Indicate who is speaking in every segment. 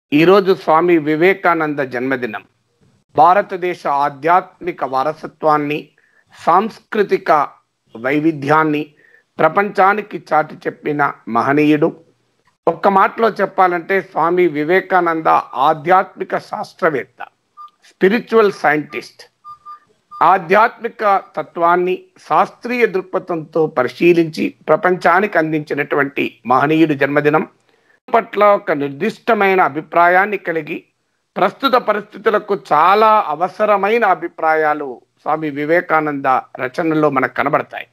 Speaker 1: ఈరోజు స్వామి వివేకానంద జన్మదినం భారతదేశ ఆధ్యాత్మిక వారసత్వాన్ని సాంస్కృతిక వైవిధ్యాన్ని ప్రపంచానికి చాటి చెప్పిన మహనీయుడు ఒక్క మాటలో చెప్పాలంటే స్వామి వివేకానంద ఆధ్యాత్మిక శాస్త్రవేత్త స్పిరిచువల్ సైంటిస్ట్ ఆధ్యాత్మిక తత్వాన్ని శాస్త్రీయ దృక్పథంతో పరిశీలించి ప్రపంచానికి అందించినటువంటి మహనీయుడి జన్మదినం పట్ల ఒక నిర్దిష్టమైన అభిప్రాయాన్ని కలిగి ప్రస్తుత పరిస్థితులకు చాలా అవసరమైన అభిప్రాయాలు స్వామి వివేకానంద రచనల్లో మనకు కనబడతాయి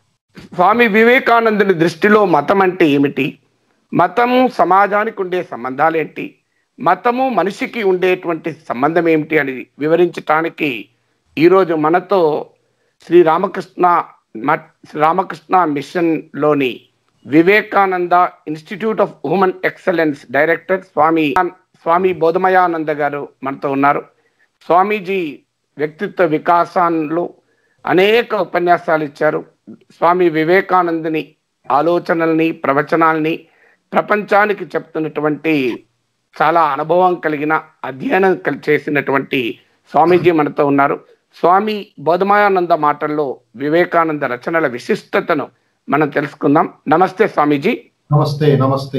Speaker 1: స్వామి వివేకానందుని దృష్టిలో మతం అంటే ఏమిటి మతము సమాజానికి ఉండే సంబంధాలేంటి మతము మనిషికి ఉండేటువంటి సంబంధం ఏమిటి అని వివరించటానికి ఈరోజు మనతో శ్రీ రామకృష్ణ మఠ్ శ్రీ రామకృష్ణ మిషన్లోని Vivekananda institute of human excellence director Swami Swami Bodhamayananda garu మనతో ఉన్నారు స్వామీజీ వ్యక్తిత్వ వికాసాల్లో అనేక ఉపన్యాసాలు ఇచ్చారు స్వామి వివేకానందుని ఆలోచనల్ని ప్రవచనాల్ని ప్రపంచానికి చెప్తున్నటువంటి చాలా అనుభవం కలిగిన అధ్యయనం కల్- చేసినటువంటి స్వామీజీ మనతో ఉన్నారు స్వామి బోధమాయానంద మాటల్లో వివేకానంద రచనల విశిష్టతను మనం తెలుసుకుందాం నమస్తే స్వామీజీ
Speaker 2: నమస్తే నమస్తే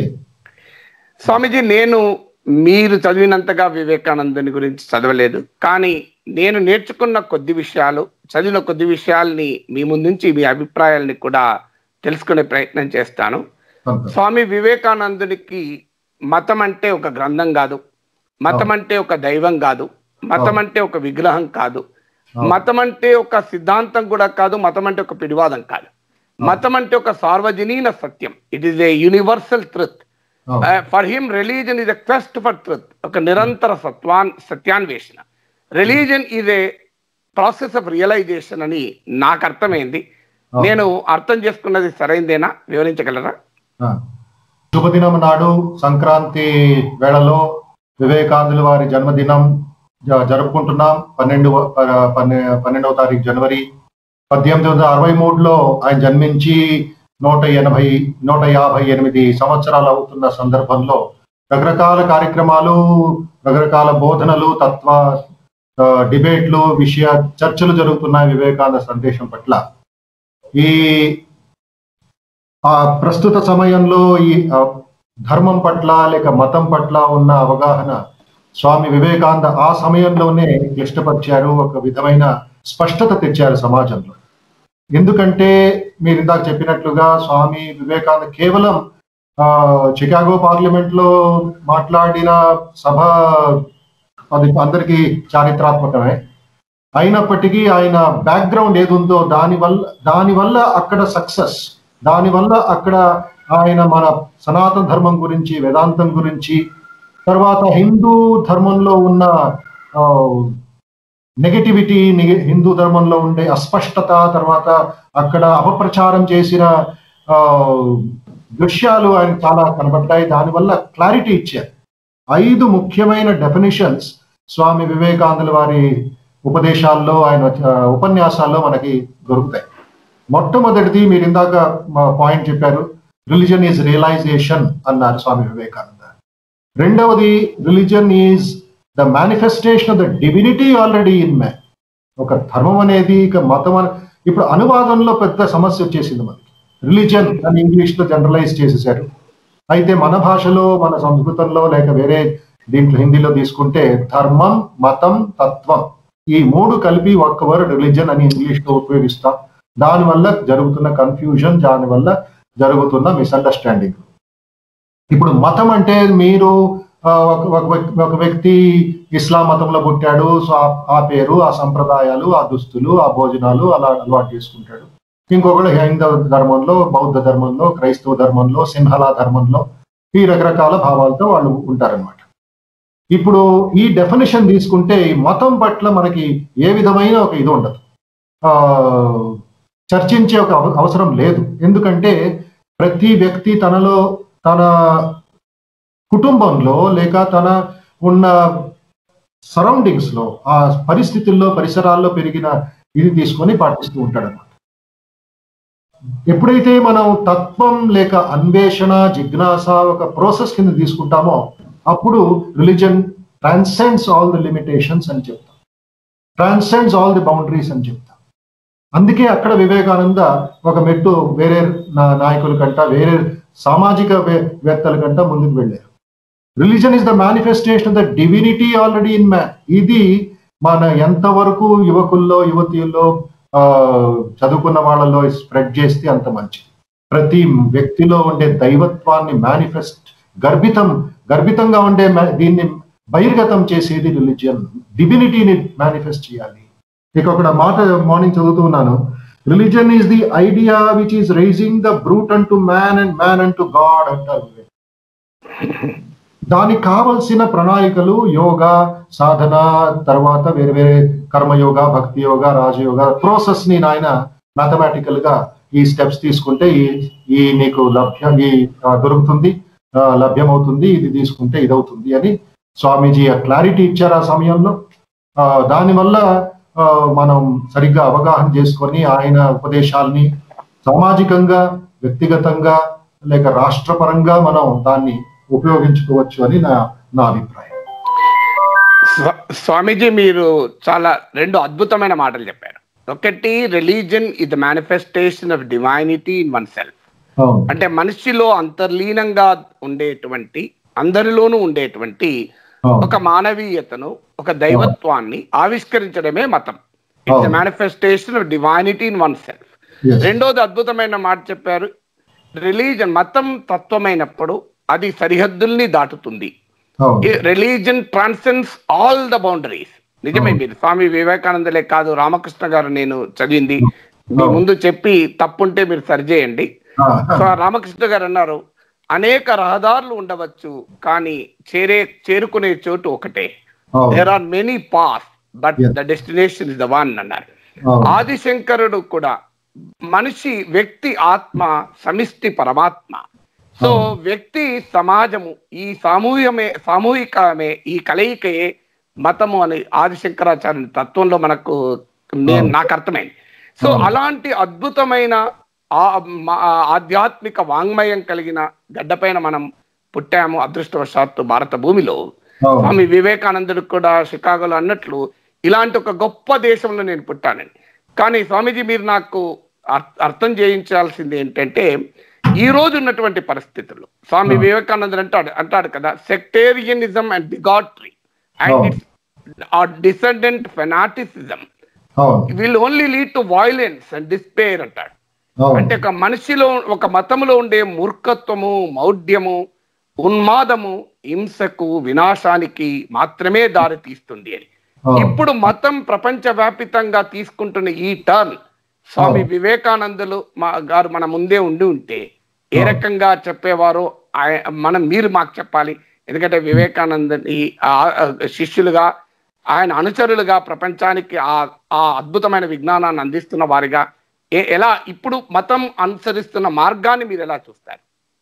Speaker 1: స్వామీజీ నేను మీరు చదివినంతగా వివేకానందుని గురించి చదవలేదు కానీ నేను నేర్చుకున్న కొద్ది విషయాలు చదివిన కొద్ది విషయాల్ని మీ ముందుంచి మీ అభిప్రాయాల్ని కూడా తెలుసుకునే ప్రయత్నం చేస్తాను
Speaker 2: సంతోషం.
Speaker 1: స్వామి వివేకానందునికి మతం అంటే ఒక గ్రంథం కాదు మతం అంటే ఒక దైవం కాదు మతం అంటే ఒక విగ్రహం కాదు మతం అంటే ఒక సిద్ధాంతం కూడా కాదు మతం అంటే ఒక పిడివాదం కాదు మతం అంటే ఒక సార్వజనీన సత్యం it is a universal truth
Speaker 2: అవును.
Speaker 1: For him religion is a quest for truth ఒక నిరంతర సత్వాన్ సత్యాన్వేషణ religion is a process of realisation అని నాకు అర్థమైంది
Speaker 2: అవును.
Speaker 1: నేను అర్థం చేసుకున్నది సరైందేనా వివరించగలరా
Speaker 2: ఆ. శుభదినం నాడు సంక్రాంతి వేళలో వివేకానందుల వారి జన్మదినం జ- జరుపుకుంటున్నాం పన్నెండు ప- పన్నె- పన్నెండవ తారీఖు జనవరి పద్దెనిమిది వందల అరవై మూడులో ఆయన జన్మించి నూట ఎనభై నూట యాభై ఎనిమిది సంవత్సరాలు అవుతున్న సందర్భంలో రకరకాల కార్యక్రమాలు రకరకాల బోధనలు తత్వ ఆ, డిబేట్లు విషయ చర్చలు జరుగుతున్నాయి వివేకానంద సందేశం పట్ల ఈ ఆ ప్రస్తుత సమయంలో ఈ ఆ, ధర్మం పట్ల లేక మతం పట్ల ఉన్న అవగాహన స్వామి వివేకానంద ఆ సమయంలోనే క్లిష్టపరిచారు ఒక విధమైన స్పష్టత తెచ్చారు సమాజంలో ఎందుకంటే మీరు ఇందాక చెప్పినట్లుగా స్వామి వివేకానంద కేవలం ఆ, చికాగో పార్లమెంట్ లో మాట్లాడిన సభ అది అందరికీ చారిత్రాత్మకమే అయినప్పటికీ ఆయన బ్యాక్గ్రౌండ్ ఏది ఉందో దాని వల్ల దాని వల్ల అక్కడ సక్సెస్ దాని వల్ల అక్కడ ఆయన మన సనాతన ధర్మం గురించి వేదాంతం గురించి తర్వాత హిందూ ధర్మంలో ఉన్న నెగటివిటీ హిందూ ధర్మంలో ఉండే అస్పష్టత తర్వాత అక్కడ అపప్రచారం చేసిన ఆ, దృశ్యాలు ఆయన చాలా కనబడ్డాయి దానివల్ల క్లారిటీ ఇచ్చారు ఐదు ముఖ్యమైన డెఫినిషన్స్ స్వామి వివేకానందుల వారి ఉపదేశాల్లో ఆయన ఆ, ఉపన్యాసాల్లో మనకి దొరుకుతాయి మొట్టమొదటిది మీరు ఇందాక పాయింట్ చెప్పారు రిలిజన్ ఈజ్ రియలైజేషన్ అన్నారు స్వామి వివేకానంద రెండవది religion is the manifestation of the divinity already in man ఒక ధర్మం అనేది ఇక మతం అని ఇప్పుడు అనువాదంలో పెద్ద సమస్య వచ్చేసింది మనకి రిలిజన్ అని ఇంగ్లీష్ లో జనరలైజ్ చేసేసారు అయితే మన భాషలో మన సంస్కృతంలో లేక వేరే దీంట్లో హిందీలో తీసుకుంటే ధర్మం మతం తత్వం ఈ మూడు కలిపి ఒక్క వర్డ్ రిలిజన్ అని ఇంగ్లీష్ లో ఉపయోగిస్తాం దానివల్ల జరుగుతున్న కన్ఫ్యూజన్ దానివల్ల జరుగుతున్న మిస్అండర్స్టాండింగ్ ఇప్పుడు మతం అంటే మీరు ఆ, ఒక- ఒక వ్యక్- ఒక వ్యక్తి ఇస్లాం మతంలో పుట్టాడు సో ఆ- ఆ పేరు ఆ సంప్రదాయాలు ఆ దుస్తులు ఆ భోజనాలు అలా అలవాటు చేసుకుంటాడు ఇంకొకడు హైందవ ధర్మంలో బౌద్ధ ధర్మంలో క్రైస్తవ ధర్మంలో సింహళ ధర్మంలో ఈ రకరకాల భావాలతో వాళ్ళు ఉంటారన్నమాట ఇప్పుడు ఈ డెఫినేషన్ తీసుకుంటే ఈ మతం పట్ల మనకి ఏ విధమైన ఒక ఇది ఉండదు ఆ చర్చించే ఒక అవ- అవసరం లేదు ఎందుకంటే ప్రతి వ్యక్తి తనలో తన కుటుంబంలో లేక తన ఉన్న సరౌండింగ్స్ లో ఆ పరిస్థితుల్లో పరిసరాల్లో పెరిగిన ఇది తీసుకొని పాటిస్తూ ఉంటాడు అనమాట ఎప్పుడైతే మనం తత్వం లేక అన్వేషణ జిజ్ఞాస ఒక ప్రాసెస్ కింద తీసుకుంటామో అప్పుడు religion transcends all the limitations అని చెప్తాం ట్రాన్సెండ్స్ ఆల్ ది బౌండరీస్ అని చెప్తాం అందుకే అక్కడ వివేకానంద ఒక మెట్టు వేరే నా- నాయకుల కంట వేరే సామాజిక వే- వేత్తల కంట ముందుకు వెళ్ళారు religion is the manifestation of the divinity already in man ఇది మన ఎంతవరకు యువకుల్లో యువతీల్లో ఆ, చదువుకున్న వాళ్ళలో స్ప్రెడ్ చేస్తే అంత మంచిది ప్రతి వ్యక్తిలో ఉండే దైవత్వాన్ని మేనిఫెస్ట్ గర్భితం గర్భితంగా ఉండే ma- దీన్ని బహిర్గతం చేసేది రిలీజియన్ డివినిటీని మేనిఫెస్ట్ చేయాలి ఇక ఒక మాట మార్నింగ్ చదువుతున్నాను religion is the idea which is raising the brute and to man and man and to God అంటారు దానికి కావలసిన ప్రణాళికలు యోగా సాధన తర్వాత వేరే వేరే కర్మయోగ భక్తి యోగ రాజయోగ ప్రాసెస్ ని నాయన మ్యాథమెటికల్ గా ఈ స్టెప్స్ తీసుకుంటే ఈ ఈ నీకు లభ్యం ఈ ఆ, దొరుకుతుంది ఆ, లభ్యమవుతుంది ఇది తీసుకుంటే ఇది అవుతుంది అని స్వామీజీ ఆ క్లారిటీ ఇచ్చారు ఆ సమయంలో ఆ, దానివల్ల ఆ, మనం సరిగ్గా అవగాహన చేసుకొని ఆయన ఉపదేశాల్ని సామాజికంగా వ్యక్తిగతంగా లేక రాష్ట్రపరంగా మనం దాన్ని ఉపయోగించుకోవచ్చు అని నా నా అభిప్రాయం
Speaker 1: స్వా- స్వామీజీ మీరు చాలా రెండు అద్భుతమైన మాటలు చెప్పారు ఒకటి religion is the manifestation of divinity in oneself
Speaker 2: అవును
Speaker 1: అంటే మనిషిలో అంతర్లీనంగా ఉండేటువంటి అందరిలోనూ ఉండేటువంటి
Speaker 2: అవును
Speaker 1: ఒక మానవీయతను ఒక దైవత్వాన్ని ఆవిష్కరించడమే మతం ఇట్స్
Speaker 2: అవును.
Speaker 1: Manifestation of divinity in oneself
Speaker 2: Yes.
Speaker 1: రెండోది అద్భుతమైన మాట చెప్పారు రిలీజన్ మతం తత్వమైనప్పుడు అది సరిహద్దుల్ని దాటుతుంది
Speaker 2: అవును
Speaker 1: religion transcends all the boundaries నిజమే
Speaker 2: అవును.
Speaker 1: మీరు స్వామి వివేకానందలే కాదు రామకృష్ణ గారు నేను చదివింది మీ
Speaker 2: అవును.
Speaker 1: ముందు చెప్పి తప్పుంటే మీరు సరిచేయండి
Speaker 2: ఆ,
Speaker 1: సో రామకృష్ణ గారు అన్నారు అనేక రహదారులు ఉండవచ్చు కానీ చేరే చేరుకునే చోటు ఒకటే
Speaker 2: అవును
Speaker 1: there are many paths but
Speaker 2: Yes.
Speaker 1: The destination is the one అన్నారు
Speaker 2: అవును
Speaker 1: ఆదిశంకరుడు కూడా మనిషి వ్యక్తి ఆత్మ సమిష్టి పరమాత్మ సో వ్యక్తి సమాజము ఈ సామూహ్యమే సామూహికమే ఈ కలయికయే మతము అని ఆదిశంకరాచార్య తత్వంలో మనకు నేను నాకు అర్థమైంది సో
Speaker 2: అవును.
Speaker 1: అలాంటి అద్భుతమైన ఆ- మా- ఆధ్యాత్మిక వాంగ్మయం కలిగిన గడ్డపైన మనం పుట్టాము అదృష్టవశాత్తు భారత భూమిలో
Speaker 2: అవును
Speaker 1: స్వామి వివేకానందుడు కూడా షికాగోలో అన్నట్లు ఇలాంటి ఒక గొప్ప దేశంలో నేను పుట్టానండి కానీ స్వామీజీ మీరు నాకు అర్- అర్థం చేయించాల్సింది ఏంటంటే ఈ రోజు ఉన్నటువంటి పరిస్థితుల్లో స్వామి
Speaker 2: Hmm.
Speaker 1: వివేకానందుడు అంటాడు అంటాడు కదా sectarianism and bigotry and
Speaker 2: Oh.
Speaker 1: It's descendant fanaticism
Speaker 2: అవును
Speaker 1: will only lead to violence and despair అంటాడు
Speaker 2: అవును
Speaker 1: అంటే ఒక మనిషిలో ఒక మతములో ఉండే మూర్ఖత్వము మౌఢ్యము ఉన్మాదము హింసకు వినాశానికి మాత్రమే దారి తీస్తుంది అని
Speaker 2: అవును
Speaker 1: ఇప్పుడు మతం ప్రపంచవ్యాపితంగా తీసుకుంటున్న ఈ టర్న్ స్వామి
Speaker 2: అవును.
Speaker 1: వివేకానందులు మా గారు మన ముందే ఉండి ఉంటే ఏ
Speaker 2: అవును.
Speaker 1: రకంగా చెప్పేవారో ఆయ- మనం మీరు మాకు చెప్పాలి ఎందుకంటే వివేకానంద శిష్యులుగా ఆయన అనుచరులుగా ప్రపంచానికి ఆ ఆ అద్భుతమైన విజ్ఞానాన్ని అందిస్తున్న వారిగా ఏ- ఎలా ఇప్పుడు మతం అనుసరిస్తున్న మార్గాన్ని మీరు ఎలా చూస్తారు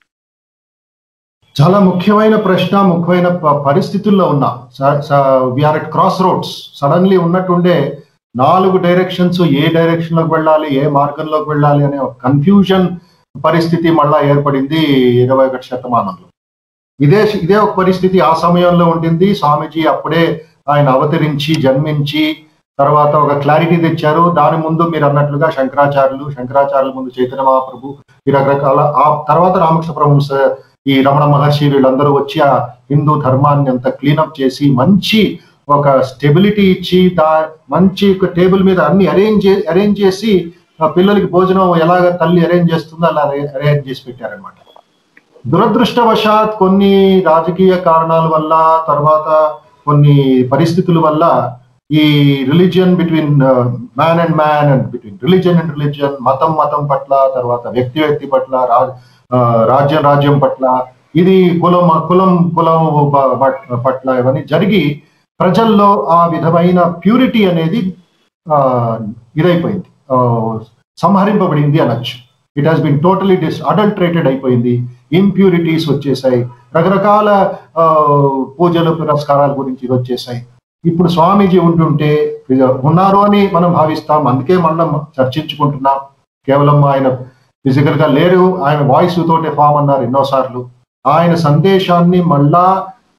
Speaker 2: చాలా ముఖ్యమైన ప్రశ్న ముఖ్యమైన ప- పరిస్థితుల్లో ఉన్నాం we are at crossroads suddenly ఉన్నట్టుండే నాలుగు డైరెక్షన్స్ ఏ డైరెక్షన్ లోకి వెళ్ళాలి ఏ మార్గంలోకి వెళ్ళాలి అనే ఒక కన్ఫ్యూజన్ పరిస్థితి మళ్ళా ఏర్పడింది ఇరవై ఒకటి శతమానంలో ఇదే ఇదే ఒక పరిస్థితి ఆ సమయంలో ఉండింది స్వామీజీ అప్పుడే ఆయన అవతరించి జన్మించి తర్వాత ఒక క్లారిటీ తెచ్చారు దాని ముందు మీరు అన్నట్లుగా శంకరాచార్యులు శంకరాచార్యుల ముందు చైతన్య మహాప్రభు ఈ రకరకాల ఆ తర్వాత రామకృష్ణ ప్రభు స- ఈ రమణ మహర్షి వీళ్ళందరూ వచ్చి ఆ హిందూ ధర్మాన్ని అంత క్లీనప్ చేసి మంచి ఒక స్టెబిలిటీ ఇచ్చి దా మంచి ఒక టేబుల్ మీద అన్ని అరేంజ్ అరేంజ్ చేసి ఆ పిల్లలకి భోజనం ఎలాగ తల్లి అరేంజ్ చేస్తుందో అలా అరేంజ్ చేసి పెట్టారనమాట దురదృష్టవశాత్ కొన్ని రాజకీయ కారణాల వల్ల తర్వాత కొన్ని పరిస్థితుల వల్ల ఈ religion between man and man and between religion and religion మతం మతం పట్ల తర్వాత వ్యక్తి వ్యక్తి పట్ల రా- ఆ, రాజ్యం రాజ్యం పట్ల ఇది కులం కులం కులం ప- పట్- పట్ల ఇవన్నీ జరిగి ప్రజల్లో ఆ విధమైన ప్యూరిటీ అనేది ఆ, ఇదైపోయింది ఆ, సంహరింపబడింది అనొచ్చు it has been totally dis adulterated అయిపోయింది ఇంప్యూరిటీస్ వచ్చేసాయి రకరకాల ఆ, పూజలు పురస్కారాల గురించి ఇది వచ్చేసాయి ఇప్పుడు స్వామీజీ ఉంటుంటే ఇది ఉన్నారు అని మనం భావిస్తాం అందుకే మనం చర్చించుకుంటున్నాం కేవలం ఆయన ఫిజికల్ గా లేరు ఆయన వాయిస్ తోటే ఫామ్ అన్నారు ఎన్నోసార్లు ఆయన సందేశాన్ని మళ్ళా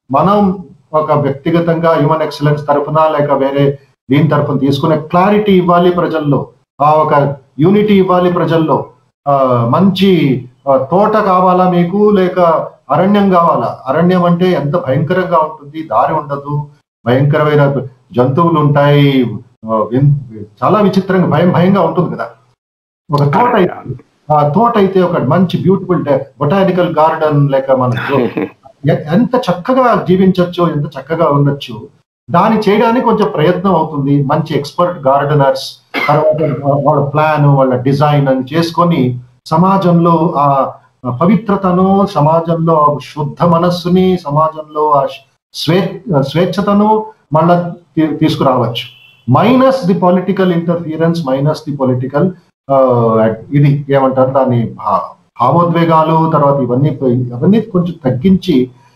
Speaker 2: మనం ఒక వ్యక్తిగతంగా హ్యూమన్ ఎక్సలెన్స్ తరఫున లేక వేరే దీని తరఫున తీసుకునే క్లారిటీ ఇవ్వాలి ప్రజల్లో ఆ ఒక యూనిటీ ఇవ్వాలి ప్రజల్లో ఆ మంచి ఆ, తోట కావాలా మీకు లేక అరణ్యం కావాలా అరణ్యం అంటే ఎంత భయంకరంగా ఉంటుంది దారి ఉండదు భయంకరమైన జంతువులు ఉంటాయి ఆ, విన్- చాలా విచిత్రంగా భయం భయంగా ఉంటుంది కదా ఒక తోట అయితే ఆ తోట అయితే ఒక మంచి బ్యూటిఫుల్ బొటానికల్ గార్డెన్ లేక మన ఎ- ఎంత చక్కగా జీవించవచ్చు ఎంత చక్కగా ఉండొచ్చు దాన్ని చేయడానికి కొంచెం ప్రయత్నం అవుతుంది మంచి ఎక్స్పర్ట్ గార్డెనర్స్ తర్వాత వాళ్ళ ప్లాన్ వాళ్ళ డిజైన్ అని చేసుకొని సమాజంలో ఆ పవిత్రతను సమాజంలో శుద్ధ మనస్సుని సమాజంలో ఆ స్వే స్వేచ్ఛతను మళ్ళా తీ- తీసుకురావచ్చు minus the political interference minus the political ఇది ఏమంటారు దాన్ని భా- భావోద్వేగాలు తర్వాత ఇవన్నీ అవన్నీ కొంచెం తగ్గించి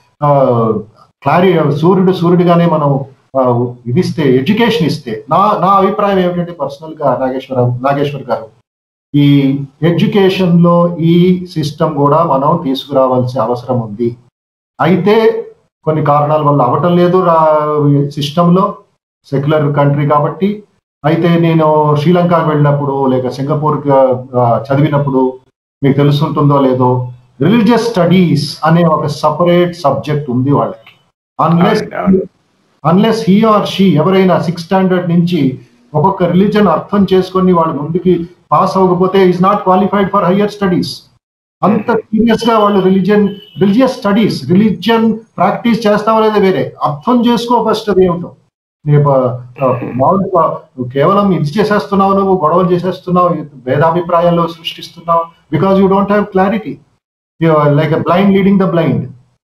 Speaker 2: క్లారి సూర్యుడు సూర్యుడిగానే మనం ఆ, ఇది ఇస్తే ఎడ్యుకేషన్ ఇస్తే నా నా అభిప్రాయం ఏమిటంటే పర్సనల్ గా నాగేశ్వర నాగేశ్వర్ గారు ఈ ఎడ్యుకేషన్ లో ఈ సిస్టమ్ కూడా మనం తీసుకురావాల్సిన అవసరం ఉంది అయితే కొన్ని కారణాల వల్ల అవటం లేదు సిస్టమ్ లో సెక్యులర్ కంట్రీ కాబట్టి అయితే నేను శ్రీలంకకు వెళ్ళినప్పుడు లేక సింగపూర్ చదివినప్పుడు మీకు తెలుసుంటుందో లేదో రిలీజియస్ స్టడీస్ అనే ఒక సపరేట్ సబ్జెక్ట్ ఉంది వాళ్ళకి unless unless he or she ఎవరైనా సిక్స్ స్టాండర్డ్ నుంచి ఒక్కొక్క రిలీజన్ అర్థం చేసుకొని వాళ్ళు ముందుకి పాస్ అవ్వకపోతే is not qualified for higher studies అంత సీరియస్ గా వాళ్ళు religion religious studies religion practice చేస్తావో లేదా వేరే అర్థం చేసుకో ఫస్ట్ అది ఏమిటో నీ ప- మామూలుగా కేవలం ఇది చేసేస్తున్నావు నువ్వు గొడవలు చేసేస్తున్నావు భేదాభిప్రాయాల్లో సృష్టిస్తున్నావు because you don't have clarity like blind leading the blind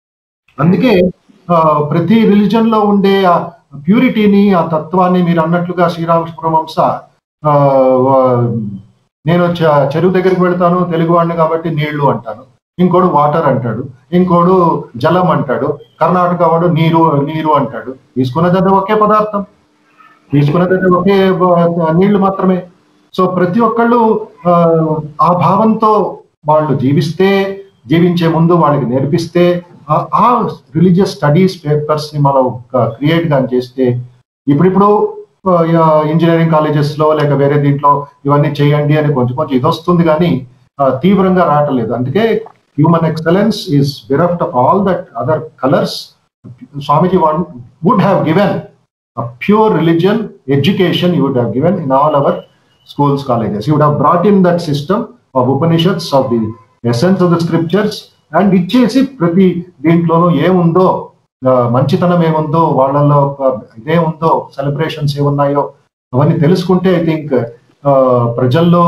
Speaker 2: అందుకే ఆ, ప్రతి రిలీజన్ లో ఉండే ఆ ప్యూరిటీని ఆ తత్వాన్ని మీరు అన్నట్లుగా శ్రీరామపురం వంశ ఆ, వా- నేను చ- చెరువు దగ్గరికి వెళ్తాను తెలుగు వాడిని కాబట్టి నీళ్లు అంటాను ఇంకోడు వాటర్ అంటాడు ఇంకోడు జలం అంటాడు కర్ణాటక వాడు నీరు నీరు అంటాడు తీసుకున్నదంటే ఒకే పదార్థం తీసుకున్నదంటే ఒకే బ- నీళ్లు మాత్రమే సో ప్రతి ఒక్కళ్ళు ఆ, ఆ భావంతో వాళ్ళు జీవిస్తే జీవించే ముందు వాళ్ళకి నేర్పిస్తే ఆ- ఆ రిలీజియస్ స్టడీస్ పేపర్స్ ని మనం క్రియేట్ గా చేస్తే ఇప్పుడిప్పుడు ఇంజనీరింగ్ కాలేజెస్ లో లేక వేరే దీంట్లో ఇవన్నీ చేయండి అని కొంచెం కొంచెం ఇది వస్తుంది కానీ ఆ, తీవ్రంగా రావట్లేదు అందుకే human excellence is bereft of all that other colours Swamiji one would have given a pure religion education you would have given in all our schools colleges you would have brought in that system of upanishads of the essence of the scriptures and ఇచ్చేసి ప్రతి దీంట్లోనూ ఏముందో ఆ, మంచితనం ఏముందో వాళ్ళల్లో ఒక ఇదేముందో celebrations ఏమున్నాయో అవన్నీ తెలుసుకుంటే ఐ థింక్ ప్రజల్లో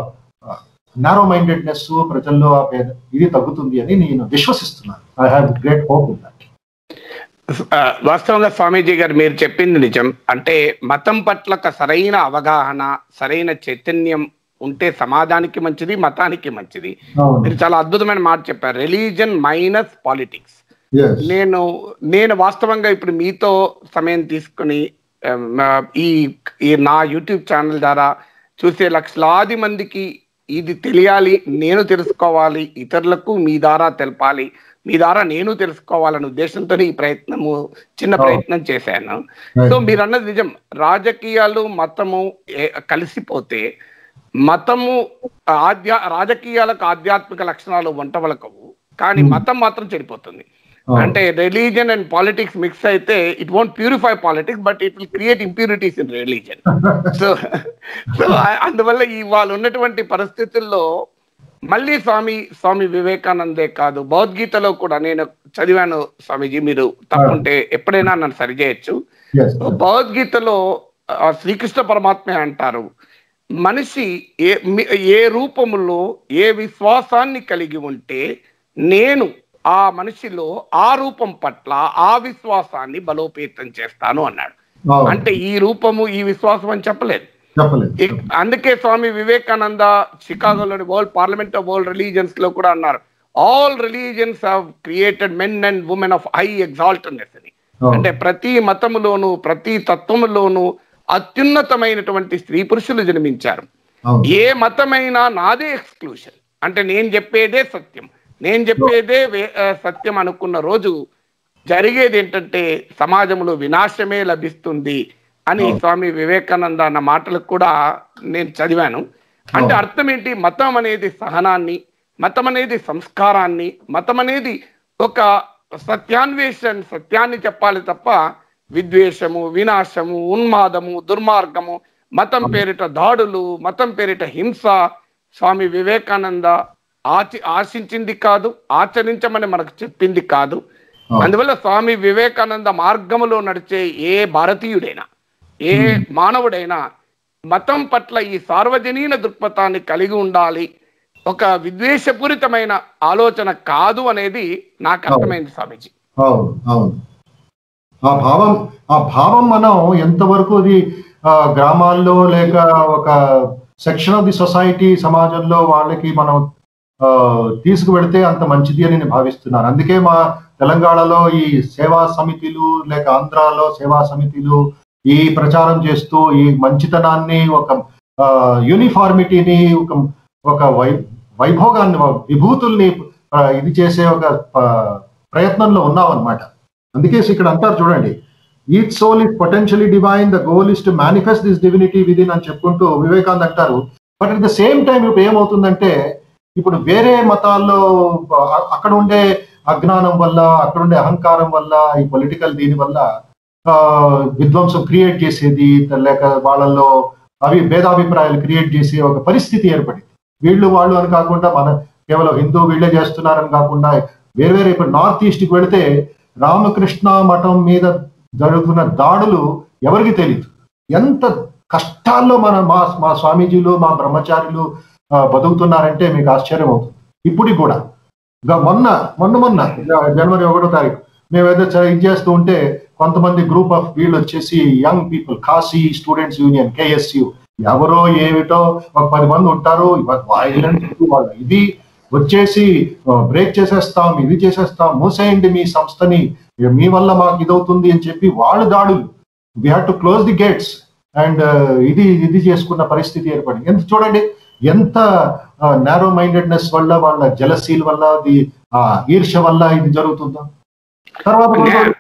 Speaker 2: నారో మైండెడ్నెస్ ప్రజల్లో ఆ భేద- ఇది తగ్గుతుంది అని నేను విశ్వసిస్తున్నాను I have great hope in that
Speaker 1: ఆ, వాస్తవంగా స్వామీజీ గారు మీరు చెప్పింది నిజం అంటే మతం పట్ల ఒక సరైన అవగాహన సరైన చైతన్యం ఉంటే సమాజానికి మంచిది మతానికి మంచిది మీరు చాలా అద్భుతమైన మాట చెప్పారు రిలీజన్ మైనస్ పాలిటిక్స్ నేను నేను వాస్తవంగా ఇప్పుడు మీతో సమయం తీసుకుని ఆమ్, ఆ, ఈ ఈ నా యూట్యూబ్ ఛానల్ ద్వారా చూసే లక్షలాది మందికి ఇది తెలియాలి నేను తెలుసుకోవాలి ఇతరులకు మీ ద్వారా తెలపాలి మీ ద్వారా నేను తెలుసుకోవాలనే ఉద్దేశంతో ఈ ప్రయత్నము చిన్న
Speaker 2: Oh.
Speaker 1: ప్రయత్నం చేశాను సో మీరు అన్నది నిజం రాజకీయాలు మతము ఏ- కలిసిపోతే మతము ఆధ్యా రాజకీయాలకు ఆధ్యాత్మిక లక్షణాలు వంటవలకవు కానీ
Speaker 2: Hmm.
Speaker 1: మతం మాత్రం చెడిపోతుంది అంటే రిలీజియన్ అండ్ పాలిటిక్స్ మిక్స్ అయితే it won't purify politics but it will create impurities in religion so so అందువల్ల ఇవాళ ఉన్నటువంటి పరిస్థితుల్లో మళ్ళీ స్వామి స్వామి వివేకానందే కాదు భగవద్గీతలో కూడా నేను చదివాను స్వామీజీ మీరు తప్పుంటే ఎప్పుడైనా నన్ను సరిచేయచ్చు
Speaker 2: yes
Speaker 1: భగవద్గీతలో ఆ, శ్రీకృష్ణ పరమాత్మే అంటారు మనిషి ఏ మీ- ఏ రూపములో ఏ విశ్వాసాన్ని కలిగి ఉంటే నేను ఆ మనిషిలో ఆ రూపం పట్ల ఆ విశ్వాసాన్ని బలోపేతం చేస్తాను అన్నాడు
Speaker 2: అవును.
Speaker 1: అంటే ఈ రూపము ఈ విశ్వాసం అని చెప్పలేదు
Speaker 2: చెప్పలేదు
Speaker 1: ఇక్- అందుకే స్వామి వివేకానంద షికాగోలోని world parliament of world religions లో కూడా అన్నారు all religions have created men and women of high exaltedness అని
Speaker 2: అవును.
Speaker 1: అంటే ప్రతి మతములోను ప్రతి తత్వములోను అత్యున్నతమైనటువంటి స్త్రీ పురుషులు జన్మించారు
Speaker 2: అవును.
Speaker 1: ఏ మతమైనా నాదే ఎక్స్క్లూషన్ అంటే నేను చెప్పేదే సత్యం నేను చెప్పేదే వే- ఆ, సత్యం అనుకున్న రోజు జరిగేది ఏంటంటే సమాజంలో వినాశమే లభిస్తుంది అని
Speaker 2: అవును.
Speaker 1: స్వామి వివేకానంద అన్న మాటలకు కూడా నేను చదివాను అంటే
Speaker 2: అవును.
Speaker 1: అర్థం ఏంటి మతం అనేది సహనాన్ని మతం అనేది సంస్కారాన్ని మతం అనేది ఒక సత్యాన్వేషణ సత్యాన్ని చెప్పాలి తప్ప విద్వేషము వినాశము ఉన్మాదము దుర్మార్గము మతం పేరిట దాడులు మతం పేరిట హింస స్వామి వివేకానంద ఆచి ఆశించింది కాదు ఆచరించమని మనకు చెప్పింది కాదు
Speaker 2: అవును.
Speaker 1: అందువల్ల స్వామి వివేకానంద మార్గములో నడిచే ఏ భారతీయుడైనా ఏ మానవుడైనా మతం పట్ల ఈ సార్వజనీన దృక్పథాన్ని కలిగి ఉండాలి ఒక విద్వేషపూరితమైన ఆలోచన కాదు అనేది నాకు అర్థమైంది స్వామీజీ
Speaker 2: అవును అవును ఆ భావం ఆ భావం మనం ఎంతవరకు అది ఆ, గ్రామాల్లో లేక ఒక సెక్షన్ ఆఫ్ ది సొసైటీ సమాజంలో వాళ్ళకి మనం ఆ, తీసుకువెడితే అంత మంచిది అని నేను భావిస్తున్నాను అందుకే మా తెలంగాణలో ఈ సేవా సమితిలు లేక ఆంధ్రాలో సేవా సమితిలు ఈ ప్రచారం చేస్తూ ఈ మంచితనాన్ని ఒక యూనిఫార్మిటీని ఒక ఒక వై వైభోగాన్ని విభూతుల్ని ఆ, ఇది చేసే ఒక ఆ, ప్రయత్నంలో ఉన్నాం అనమాట అందుకే ఇక్కడ అంటారు చూడండి each soul is potentially divine the goal is to manifest this divinity within అని చెప్పుకుంటూ వివేకానంద్ అంటారు but at the same time ఇప్పుడు ఏమవుతుందంటే ఇప్పుడు వేరే మతాల్లో అ- అక్కడ ఉండే అజ్ఞానం వల్ల అక్కడ ఉండే అహంకారం వల్ల ఈ పొలిటికల్ దీని వల్ల ఆ, విధ్వంసం క్రియేట్ చేసేది లేక వాళ్ళల్లో అవి భేదాభిప్రాయాలు క్రియేట్ చేసే ఒక పరిస్థితి ఏర్పడింది వీళ్ళు వాళ్ళు అని కాకుండా మన కేవలం హిందూ వీళ్ళే చేస్తున్నారని కాకుండా వేరే వేరే ఇప్పుడు నార్త్ ఈస్ట్ కి వెళితే రామకృష్ణ మఠం మీద జరుగుతున్న దాడులు ఎవరికి తెలియదు ఎంత కష్టాల్లో మన మా మా స్వామీజీలు మా బ్రహ్మచారులు ఆ, బతుకుతున్నారంటే మీకు ఆశ్చర్యం అవుతుంది ఇప్పటికి కూడా ఇంకా మొన్న మొన్న మొన్న జ- జనవరి ఒకటో తారీఖు మేము ఏదో చ- ఇది చేస్తూ ఉంటే కొంతమంది గ్రూప్ ఆఫ్ వీళ్ళు వచ్చేసి young people Kashi students union KSU ఎవరో ఏమిటో ఒక పది మంది ఉంటారు వైలెన్స్ వాళ్ళ ఇది వచ్చేసి బ్రేక్ చేసేస్తాం ఇది చేసేస్తాం మూసేయండి మీ సంస్థని ఇక మీ వల్ల మాకు ఇదవుతుంది అని చెప్పి వాళ్ళు దాడులు we have to close the gates and ఇది ఇది చేసుకున్న పరిస్థితి ఏర్పడింది ఎంత చూడండి ఎంత నారో మైండెడ్నెస్ వల్ల వాళ్ళ జలసీల వల్ల ది ఆ, ఈర్ష్య వల్ల ఇది జరుగుతుందో తర్వాత
Speaker 1: నే-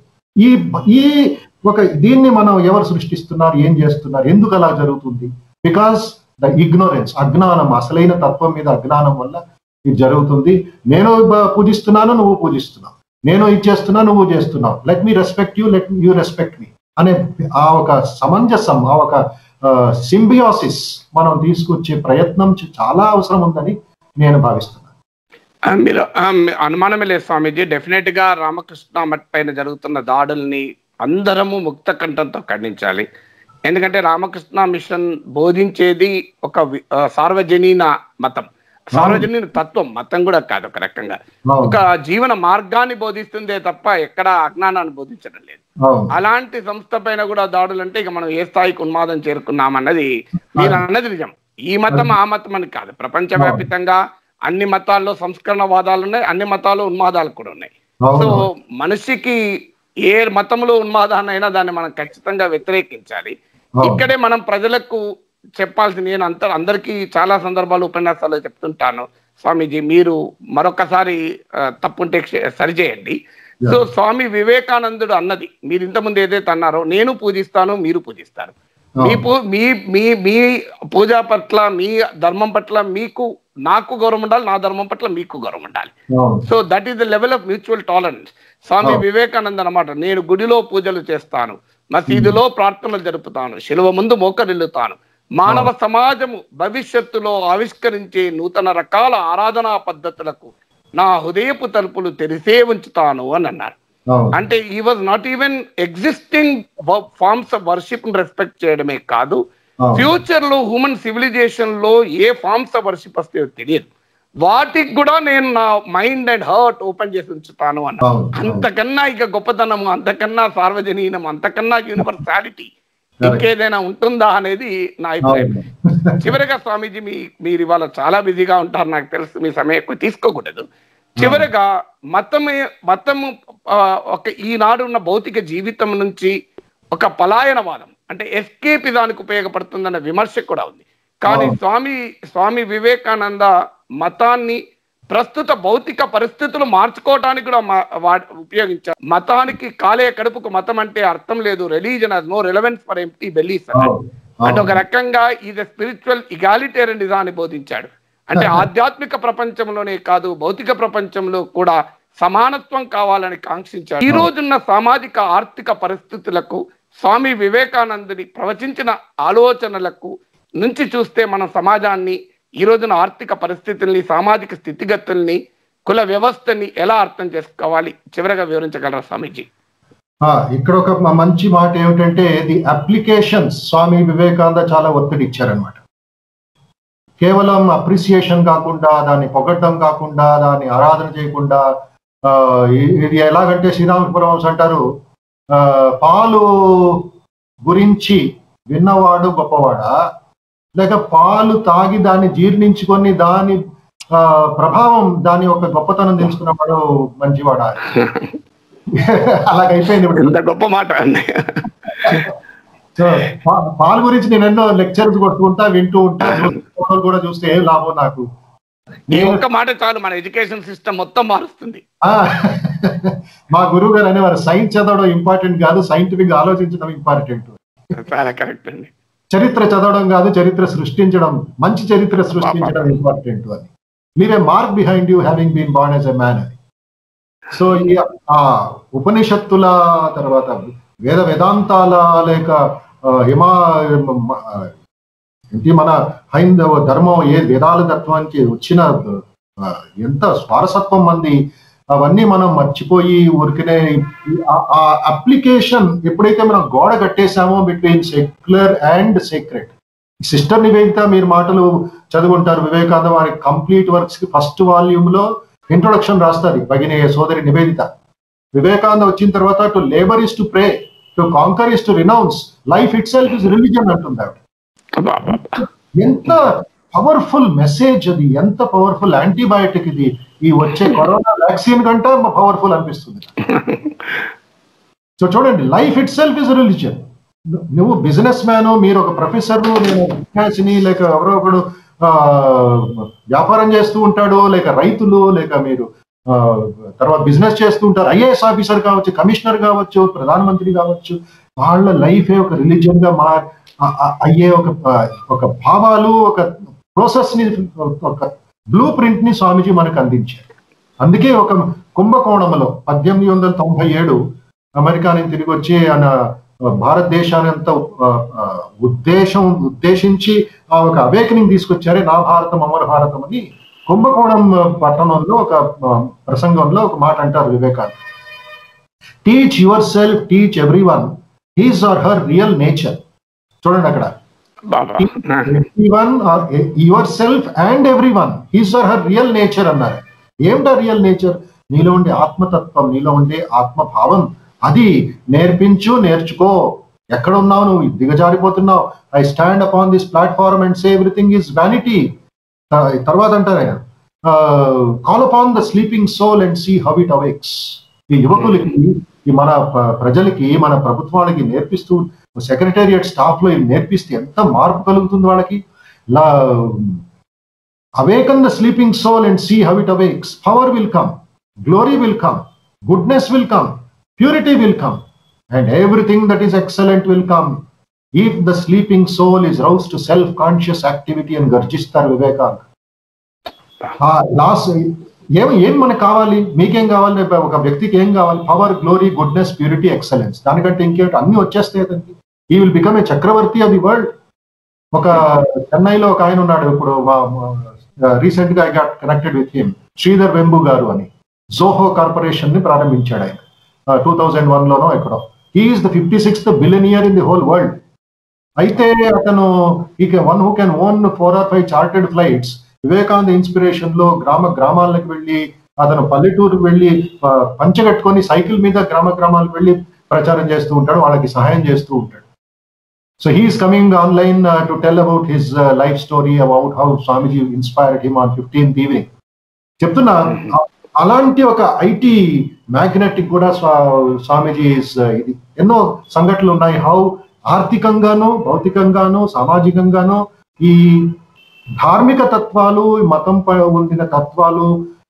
Speaker 2: ఈ ఈ ఒక దీన్ని మనం ఎవరు సృష్టిస్తున్నారు ఏం చేస్తున్నారు ఎందుకు అలా జరుగుతుంది బికాస్ ద ఇగ్నోరెన్స్ అజ్ఞానం అసలైన తత్వం మీద అజ్ఞానం వల్ల ఇది జరుగుతుంది నేను బ- పూజిస్తున్నాను నువ్వు పూజిస్తున్నావు నేను ఇది చేస్తున్నా నువ్వు చేస్తున్నావు let me respect you let you respect me అనే ఆ ఒక సమంజసం ఆ ఒక సింబియాసిస్ మనం తీసుకొచ్చే ప్రయత్నం చ- చాలా అవసరం ఉందని నేను భావిస్తున్నాను
Speaker 1: ఆ, మీరు ఆ, మీ- అనుమానమే లేదు స్వామీజీ డెఫినెట్ గా రామకృష్ణ మఠ్ పైన జరుగుతున్న దాడుల్ని అందరము ముక్త కంఠంతో ఖండించాలి ఎందుకంటే రామకృష్ణ మిషన్ బోధించేది ఒక వి- ఆ, సార్వజనీన మతం సార్వజనీన తత్వం మతం కూడా కాదు ఒక రకంగా
Speaker 2: అవును
Speaker 1: ఒక జీవన మార్గాన్ని బోధిస్తుందే తప్ప ఎక్కడ అజ్ఞానాన్ని బోధించడం లేదు
Speaker 2: అవును
Speaker 1: అలాంటి సంస్థ పైన కూడా దాడులు అంటే ఇక మనం ఏ స్థాయికి ఉన్మాదం చేరుకున్నామన్నది మీరు అన్నది నిజం ఈ మతం ఆ మతం అని కాదు ప్రపంచవ్యాప్తంగా అన్ని మతాల్లో సంస్కరణ వాదాలు ఉన్నాయి అన్ని మతాల్లో ఉన్మాదాలు కూడా ఉన్నాయి సో
Speaker 2: అవును
Speaker 1: మనిషికి ఏ మతంలో ఉన్మాదాన్నైనా దాన్ని మనం ఖచ్చితంగా వ్యతిరేకించాలి
Speaker 2: అవును.
Speaker 1: ఇక్కడే మనం ప్రజలకు చెప్పాల్సింది నేను అంత అందరికీ చాలా సందర్భాలు ఉపన్యాసాలు చెప్తుంటాను స్వామీజీ మీరు మరొకసారి ఆ, తప్పుంటే క్ష- సరిచేయండి సో స్వామి వివేకానందుడు అన్నది మీరు ఇంతకుముందు ఏదైతే అన్నారో నేను పూజిస్తాను మీరు పూజిస్తారు మీ పూ మీ మీ మీ పూజ పట్ల మీ ధర్మం పట్ల మీకు నాకు గౌరవం ఉండాలి నా ధర్మం పట్ల మీకు గౌరవం ఉండాలి
Speaker 2: అవును
Speaker 1: so that is the level of mutual tolerance Swami
Speaker 2: Oh.
Speaker 1: Vivekananda అన్నమాట నేను గుడిలో పూజలు చేస్తాను మసీదులో ప్రార్థనలు జరుపుతాను శిలువ ముందు మోకరిల్లుతాను మానవ సమాజము భవిష్యత్తులో ఆవిష్కరించే నూతన రకాల ఆరాధనా పద్ధతులకు నా హృదయపు తలుపులు తెరిసే ఉంచుతాను అని అన్నారు
Speaker 2: అవును
Speaker 1: అంటే ఈ was not even existing forms of worship respect చేయడమే కాదు
Speaker 2: అవును
Speaker 1: ఫ్యూచర్ లో హ్యూమన్ సివిలైజేషన్ లో ఏ ఫార్మ్స్ ఆఫ్ వర్షిప్ వస్తాయో తెలియదు వాటికి కూడా నేను నా మైండ్ అండ్ హర్ట్ ఓపెన్ చేసి ఉంచుతాను అన్న
Speaker 2: అవును అవును.
Speaker 1: అంతకన్నా ఇక గొప్పతనము అంతకన్నా సార్వజనీనం అంతకన్నా యూనివర్సాలిటీ
Speaker 2: Correct.
Speaker 1: ఇంకేదైనా ఉంటుందా అనేది నా అభిప్రాయం
Speaker 2: అవును
Speaker 1: చివరిగా స్వామీజీ మీ మీరు ఇవాళ చాలా బిజీగా ఉంటారు నాకు తెలుసు మీ సమయం ఎక్కువ తీసుకోకూడదు చివరిగా మతమే మతము ఆ, ఒక ఈనాడు ఉన్న భౌతిక జీవితం నుంచి ఒక పలాయనవాదం అంటే ఎస్కేప్ దానికి ఉపయోగపడుతుందన్న విమర్శ కూడా ఉంది కానీ
Speaker 2: అవును.
Speaker 1: స్వామి స్వామి వివేకానంద మతాన్ని ప్రస్తుత భౌతిక పరిస్థితులు మార్చుకోవడానికి కూడా మా- వా- ఉపయోగించారు మతానికి కాలే కడుపుకు మతం అంటే అర్థం లేదు religion no relevance for empty bellies అంటే ఒక రకంగా ఇది స్పిరిచువల్ ఇగాలిటేరియనిజాన్ని బోధించాడు అంటే ఆధ్యాత్మిక ప్రపంచంలోనే కాదు భౌతిక ప్రపంచంలో కూడా సమానత్వం కావాలని కాంక్షించాడు ఈ రోజున్న సామాజిక ఆర్థిక పరిస్థితులకు స్వామి వివేకానందుని ప్రవచించిన ఆలోచనలకు నుంచి చూస్తే మనం సమాజాన్ని ఈ రోజున ఆర్థిక పరిస్థితుల్ని సామాజిక స్థితిగతుల్ని కుల వ్యవస్థని ఎలా అర్థం చేసుకోవాలి చివరగా వివరించగలరా స్వామీజీ
Speaker 2: ఆ, ఇక్కడ ఒక మ- మంచి మాట ఏమిటంటే ది అప్లికేషన్స్ స్వామి వివేకానంద చాలా ఒత్తిడి ఇచ్చారనమాట కేవలం అప్రిసియేషన్ కాకుండా దాన్ని పొగడ్డం కాకుండా దాన్ని ఆరాధన చేయకుండా ఆ, ఇ- ఇది ఎలాగంటే శ్రీరామపురం అంటారు ఆ, పాలు గురించి విన్నవాడు గొప్పవాడా లేక పాలు తాగి దాన్ని జీర్ణించుకొని దాని ఆ, ప్రభావం దాని యొక్క గొప్పతనం తెలుసుకున్నవాడు మంచివాడా అలాగైపోయింది ఇప్పుడు
Speaker 1: ఎంత గొప్ప మాట అండి
Speaker 2: సో పా- పాలు గురించి నేను ఎన్నో లెక్చర్స్ కొట్టుకుంటా వింటూ ఉంటా ఫోటోలు కూడా చూస్తే ఏం లాభం నాకు
Speaker 1: ఈ ఒక్క మాట చాలు మన ఎడ్యుకేషన్ సిస్టమ్ మొత్తం మారుస్తుంది
Speaker 2: ఆ, మా గురువు గారు అనేవారు సైన్స్ చదవడం ఇంపార్టెంట్ కాదు సైంటిఫిక్ గా ఆలోచించడం ఇంపార్టెంట్
Speaker 1: చాలా కరెక్ట్ అండి
Speaker 2: చరిత్ర చదవడం కాదు చరిత్ర సృష్టించడం మంచి చరిత్ర సృష్టించడం ఇంపార్టెంట్ అని మీరే mark behind you having been born as a man అని సో ఈ ఆ ఉపనిషత్తుల తర్వాత వేద వేదాంతాల లేక ఆ, హిమా మ- ఆ, ఏంటి మన హైందవ ధర్మం ఏ వేదాల తత్వానికి వచ్చిన ఆ, ఎంత స్వారసత్వం మంది అవన్నీ మనం మర్చిపోయి ఊరికనే ఆ అప్లికేషన్ ఎప్పుడైతే మనం గోడ కట్టేశామో between secular and secret sister Nivedita మీరు మాటలు చదువుంటారు వివేకానంద వారి కంప్లీట్ వర్క్స్ కి ఫస్ట్ వాల్యూమ్ లో ఇంట్రొడక్షన్ రాస్తుంది భగిని సోదరి నివేదిత వివేకానంద వచ్చిన తర్వాత to labour is to pray to conquer is to renounce life itself is religion అంటుంది ఆవిడ
Speaker 1: అబ్బా, అబ్బా, అబ్బా.
Speaker 2: ఎంత పవర్ఫుల్ మెసేజ్ అది ఎంత పవర్ఫుల్ యాంటీబయాటిక్ ఇది ఈ వచ్చే కరోనా వ్యాక్సిన్ కంటే పవర్ఫుల్ అనిపిస్తుంది సో చూడండి life itself is religion నువ్వు బిజినెస్ మ్యాన్ మీరు ఒక ప్రొఫెసర్ నేను విద్యార్థిని లేక ఎవరో ఒకడు ఆ, వ్యాపారం చేస్తూ ఉంటాడు లేక రైతులు లేక మీరు ఆ, తర్వాత బిజినెస్ చేస్తూ ఉంటారు ఐఏఎస్ ఆఫీసర్ కావచ్చు కమిషనర్ కావచ్చు ప్రధానమంత్రి కావచ్చు వాళ్ళ లైఫే ఒక రిలీజియన్ గా మా ఆ- ఆ- అయ్యే ఒక ఒక భావాలు ఒక ప్రాసెస్ ని ఒక బ్లూ ప్రింట్ ని స్వామీజీ మనకు అందించారు అందుకే ఒక కుంభకోణంలో పద్దెనిమిది వందల తొంభై ఏడు అమెరికా నుంచి తిరిగి వచ్చి ఆయన భారతదేశాన్ని అంత ఆ, ఆ, ఉద్దేశం ఉద్దేశించి ఆ ఒక అవేకనింగ్ తీసుకొచ్చారే నా భారతం అమర భారతం అని కుంభకోణం పట్టణంలో ఒక ఆ, ప్రసంగంలో ఒక మాట అంటారు Vivekananda teach yourself teach everyone his or her real nature చూడండి అక్కడ
Speaker 1: అబ్బా, అబ్బా.
Speaker 2: One or yourself and everyone his or her real nature అన్నారు ఏమిటా రియల్ నేచర్ నీలో ఉండే ఆత్మతత్వం నీలో ఉండే ఆత్మభావం అది నేర్పించు నేర్చుకో ఎక్కడ ఉన్నావు నువ్వు దిగజారిపోతున్నావు I stand upon this platform and say everything is vanity తర్వాత అంటారు ఆయన call upon the sleeping soul and see how it awakes ఈ యువకులకి ఈ మన ప- ప్రజలకి మన ప్రభుత్వానికి నేర్పిస్తూ సెక్రటేరియట్ స్టాఫ్ లో ఇది నేర్పిస్తే ఎంత మార్పు కలుగుతుంది వాళ్ళకి లా awaken the sleeping soul and see how it awakes power will come glory will come goodness will come purity will come and everything that is excellent will come if the sleeping soul is roused to self conscious activity అని గర్జిస్తారు Vivekananda last ఏం ఏం మనకు కావాలి మీకేం కావాలి ఒక వ్యక్తికి ఏం కావాలి power glory goodness purity excellence దానికంటే ఇంకేంటి అన్ని వచ్చేస్తాయి అతనికి ఈ will become a chakravarti of the world ఒక చెన్నైలో ఒక ఆయన ఉన్నాడు ఇప్పుడు రీసెంట్ గా I got connected with him Sridhar Vembu garu అని జోహో కార్పొరేషన్ ని ప్రారంభించాడు ఆయన టూ థౌజండ్ వన్ లోనో ఎక్కడో he's the fifty sixth billionaire in the whole world అయితే అతను ఈ one who can own four or five chartered flights Vivekananda inspiration లో గ్రామ గ్రామాలకు వెళ్ళి అతను పల్లెటూరుకు వెళ్ళి ఆ, పంచగట్టుకొని సైకిల్ మీద గ్రామ గ్రామాలకు వెళ్ళి ప్రచారం చేస్తూ ఉంటాడు వాళ్ళకి సహాయం చేస్తూ ఉంటాడు so he's coming online to tell about his life story about how Swamiji inspired him on fifteenth evening చెప్తున్నా అ- అలాంటి ఒక ఐటీ మ్యాగ్నెటిక్ కూడా స్వా- స్వామీజీ is, uh, ఇది ఎన్నో సంఘటనలు ఉన్నాయి హౌ ఆర్థికంగాను భౌతికంగాను సామాజికంగాను ఈ ధార్మిక తత్వాలు ఈ మతం పై ఉండిన తత్వాలు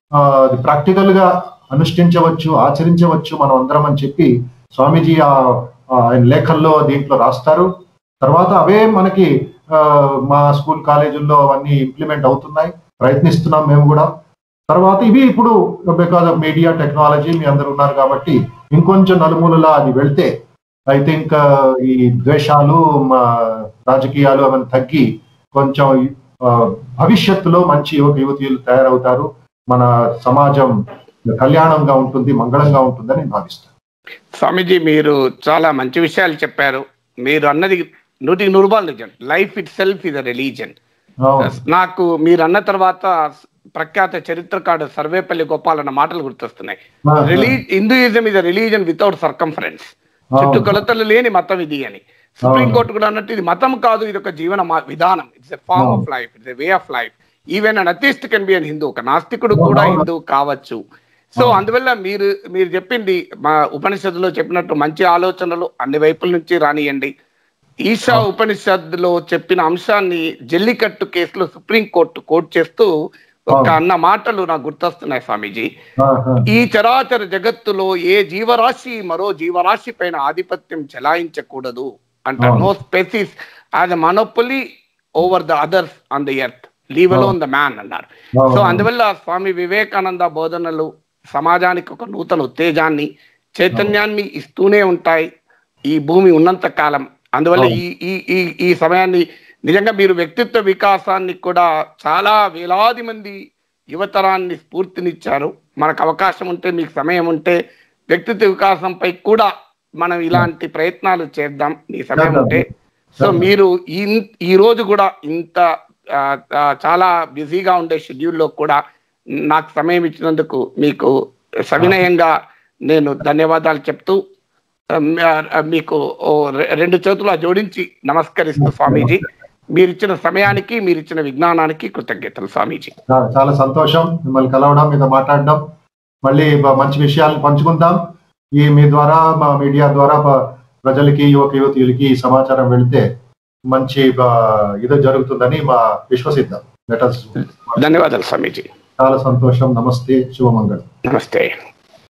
Speaker 2: ఆ, అది ప్రాక్టికల్ గా అనుష్ఠించవచ్చు ఆచరించవచ్చు మనం అందరం అని చెప్పి స్వామీజీ ఆ ఆ ఆయన లేఖల్లో దీంట్లో రాస్తారు తర్వాత అవే మనకి ఆ, మా స్కూల్ కాలేజీల్లో అవన్నీ ఇంప్లిమెంట్ అవుతున్నాయి ప్రయత్నిస్తున్నాం మేము కూడా తర్వాత ఇవి ఇప్పుడు బికాస్ ఆఫ్ మీడియా టెక్నాలజీ మీ అందరు ఉన్నారు కాబట్టి ఇంకొంచెం నలుమూలలా అది వెళ్తే ఐ థింక్ ఈ ద్వేషాలు మా రాజకీయాలు అవన్నీ తగ్గి కొంచెం ఆ, భవిష్యత్తులో మంచి యువక యువతీయులు తయారవుతారు మన సమాజం కళ్యాణంగా ఉంటుంది మంగళంగా ఉంటుందని నేను భావిస్తాను
Speaker 1: స్వామీజీ మీరు చాలా మంచి విషయాలు చెప్పారు మీరు అన్నది నూటికి నూరు రూపాయలు నిజం life itself is a religion
Speaker 2: అవును.
Speaker 1: నాకు మీరు అన్న తర్వాత ప్రఖ్యాత చరిత్రకారుడు సర్వేపల్లి గోపాల్ అన్న మాటలు గుర్తొస్తున్నాయి
Speaker 2: ఆ,
Speaker 1: రిలీ Hinduism is a religion without circumference
Speaker 2: అవును.
Speaker 1: చుట్టుకొలతలు లేని మతం ఇది అని సుప్రీం కోర్టు కూడా అన్నట్టు ఇది మతం కాదు ఇది ఒక జీవన మా- విధానం it's a form of life it's a way of life even an atheist can be an Hindu ఒక నాస్తికుడు కూడా
Speaker 2: అవును.
Speaker 1: హిందూ కావచ్చు సో అందువల్ల మీరు మీరు చెప్పింది మా ఉపనిషత్తులో చెప్పినట్టు మంచి ఆలోచనలు అన్ని వైపుల నుంచి రానియండి ఈశా ఉపనిషత్తులో చెప్పిన అంశాన్ని జల్లికట్టు కేసులో సుప్రీం కోర్టు కోర్టు చేస్తూ ఒక
Speaker 2: అవును.
Speaker 1: అన్న మాటలు నాకు గుర్తొస్తున్నాయి స్వామీజీ
Speaker 2: ఆ, ఆ.
Speaker 1: ఈ చరాచర జగత్తులో ఏ జీవరాశి మరో జీవరాశి పైన ఆధిపత్యం చెలాయించకూడదు అంటారు
Speaker 2: అవును.
Speaker 1: No species as a monopoly over the others on the earth leave alone the man అన్నారు
Speaker 2: అవును.
Speaker 1: సో అందువల్ల స్వామి వివేకానంద బోధనలు సమాజానికి ఒక నూతన ఉత్తేజాన్ని చైతన్యాన్ని ఇస్తూనే ఉంటాయి ఈ భూమి ఉన్నంత కాలం అందువల్ల
Speaker 2: అవును.
Speaker 1: ఈ ఈ ఈ ఈ సమయాన్ని నిజంగా మీరు వ్యక్తిత్వ వికాసాన్ని కూడా చాలా వేలాది మంది యువతరాన్ని స్ఫూర్తినిచ్చారు మనకు అవకాశం ఉంటే మీకు సమయం ఉంటే వ్యక్తిత్వ వికాసంపై కూడా మనం ఇలాంటి ప్రయత్నాలు చేద్దాం మీ సమయం
Speaker 2: చేద్దాం.
Speaker 1: ఉంటే సో మీరు ఈ- ఈ రోజు కూడా ఇంత ఆ, ఆ, చాలా బిజీగా ఉండే షెడ్యూల్లో కూడా నాకు సమయం ఇచ్చినందుకు మీకు సవినయంగా నేను ధన్యవాదాలు చెప్తూ ఆ, ఆ, మీకు ఓ రె- రెండు చేతులు జోడించి నమస్కరిస్తూ స్వామీజీ మీరు ఇచ్చిన సమయానికి మీరు ఇచ్చిన విజ్ఞానానికి కృతజ్ఞతలు స్వామీజీ
Speaker 2: చాలా- చాలా సంతోషం మిమ్మల్ని కలవడం మీతో మాట్లాడడం మళ్ళీ బ- మంచి విషయాలను పంచుకుందాం ఈ మీ ద్వారా మా మీడియా ద్వారా బ- ప్రజలకి యువక యువతీయులకి ఈ సమాచారం వెళితే మంచి బ- ఇది జరుగుతుందని మా విశ్వసిద్దాం లెటర్స్
Speaker 1: ధన్యవాదాలు స్వామీజీ
Speaker 2: చాలా సంతోషం నమస్తే శుభమంగళం
Speaker 1: నమస్తే